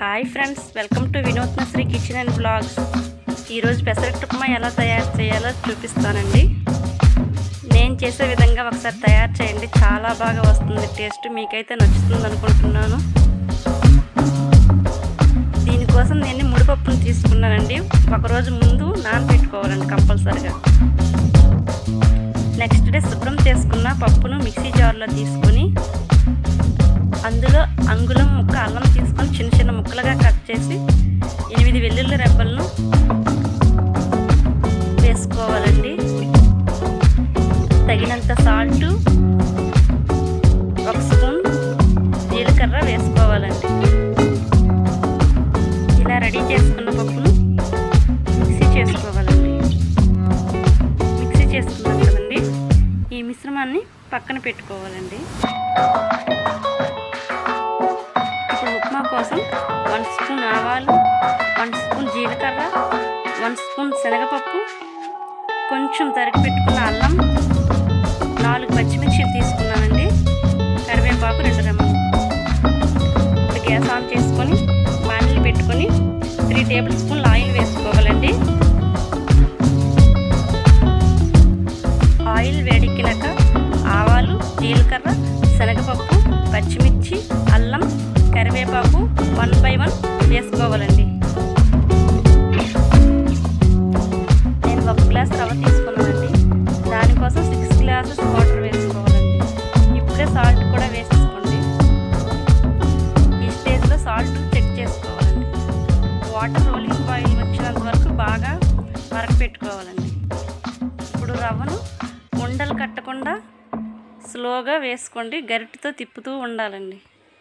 hi friends welcome to వినూత్న Shri kitchen and blogs ఈరోజు పెసరట్టు ఉప్మా ఎలా తయారు చేయాలో చూపిస్తానండి నేను చేసే విధంగా ఒకసారి తయారు చేయండి చాలా బాగా వస్తుంది టేస్ట్ మీకైతే నచ్చుతుంది అనుకుంటున్నాను దీనికోసం నేను ముడిపప్పును తీసుకున్నానండి ఒకరోజు ముందు నానబెట్టుకోవాలండి కంపల్సరిగా నెక్స్ట్ డే శుభ్రం చేసుకున్న పప్పును మిక్సీ జార్లో తీసుకొని అందులో అంగుళం ముక్క అల్లం తీసుకొని చిన్న చిన్న ముక్కలుగా కట్ చేసి ఎనిమిది వెల్లుల్లి రెబ్బలను వేసుకోవాలండి తగినంత సాల్ట్ ఒక స్పూన్ జీలకర్ర వేసుకోవాలండి ఇలా రెడీ చేసుకున్న పప్పును మిక్సీ చేసుకోవాలండి మిక్సీ చేసుకున్నాం కదండి ఈ మిశ్రమాన్ని పక్కన పెట్టుకోవాలండి ఇప్పుడు ఉప్మా కోసం వన్ స్పూన్ ఆవాలు వన్ స్పూన్ జీలకర్ర వన్ స్పూన్ శనగపప్పు కొంచెం తరిగి పెట్టుకున్న అల్లం నాలుగు పచ్చిమిర్చిలు తీసుకున్నానండి కరివేపాకు రెండు రెమ్మలు ఇప్పుడు గ్యాస్ ఆన్ చేసుకొని బాణలు పెట్టుకొని త్రీ టేబుల్ స్పూన్లు ఆయిల్ వేసుకోవాలండి ఆయిల్ వేడెక్కినాక ఆవాలు జీలకర్ర శనగపప్పు పచ్చిమిర్చి అల్లం కరివేపాకు వన్ బై వన్ వేసుకోవాలండి నేను ఒక గ్లాస్ రవ్వ తీసుకున్నానండి దానికోసం సిక్స్ గ్లాసెస్ వాటర్ వేసుకోవాలండి ఇప్పుడే సాల్ట్ కూడా వేసేసుకోండి ఈ స్టేజ్లో సాల్ట్ చెక్ చేసుకోవాలండి వాటర్ రోలింగ్ బాయిల్ వచ్చినంత వరకు బాగా మరగపెట్టుకోవాలండి ఇప్పుడు రవ్వను ఉండలు కట్టకుండా స్లోగా వేసుకోండి గరిటెతో తిప్పుతూ ఉండాలండి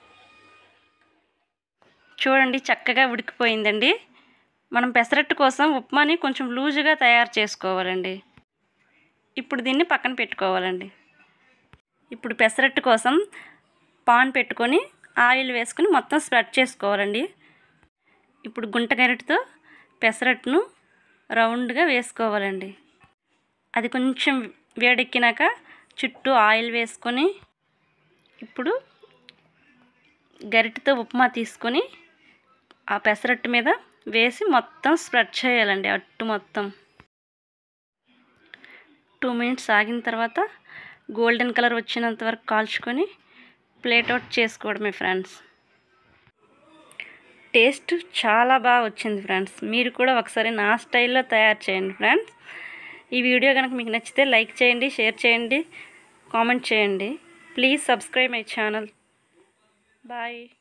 చూడండి చక్కగా ఉడికిపోయిందండి మనం పెసరట్టు కోసం ఉప్మాని కొంచెం లూజుగా తయారు చేసుకోవాలండి ఇప్పుడు దీన్ని పక్కన పెట్టుకోవాలండి ఇప్పుడు పెసరట్టు కోసం పాన్ పెట్టుకొని ఆయిల్ వేసుకొని మొత్తం స్ప్రెడ్ చేసుకోవాలండి ఇప్పుడు గుంట గరిటెతో పెసరట్టును రౌండ్గా వేసుకోవాలండి అది కొంచెం వేడెక్కినాక చుట్టూ ఆయిల్ వేసుకొని ఇప్పుడు గరిటెతో ఉప్మా తీసుకొని ఆ పెసరట్టు మీద వేసి మొత్తం స్ప్రెడ్ చేయాలండి అట్టు మొత్తం టూ మినిట్స్ ఆగిన తర్వాత గోల్డెన్ కలర్ వచ్చినంత వరకు కాల్చుకొని ప్లేట్ అవుట్ చేసుకోవడమే ఫ్రెండ్స్ టేస్ట్ చాలా బాగా వచ్చింది ఫ్రెండ్స్ మీరు కూడా ఒకసారి నా స్టైల్లో తయారు చేయండి ఫ్రెండ్స్ ఈ వీడియో కనుక మీకు నచ్చితే లైక్ చేయండి షేర్ చేయండి కామెంట్ చేయండి please subscribe my channel bye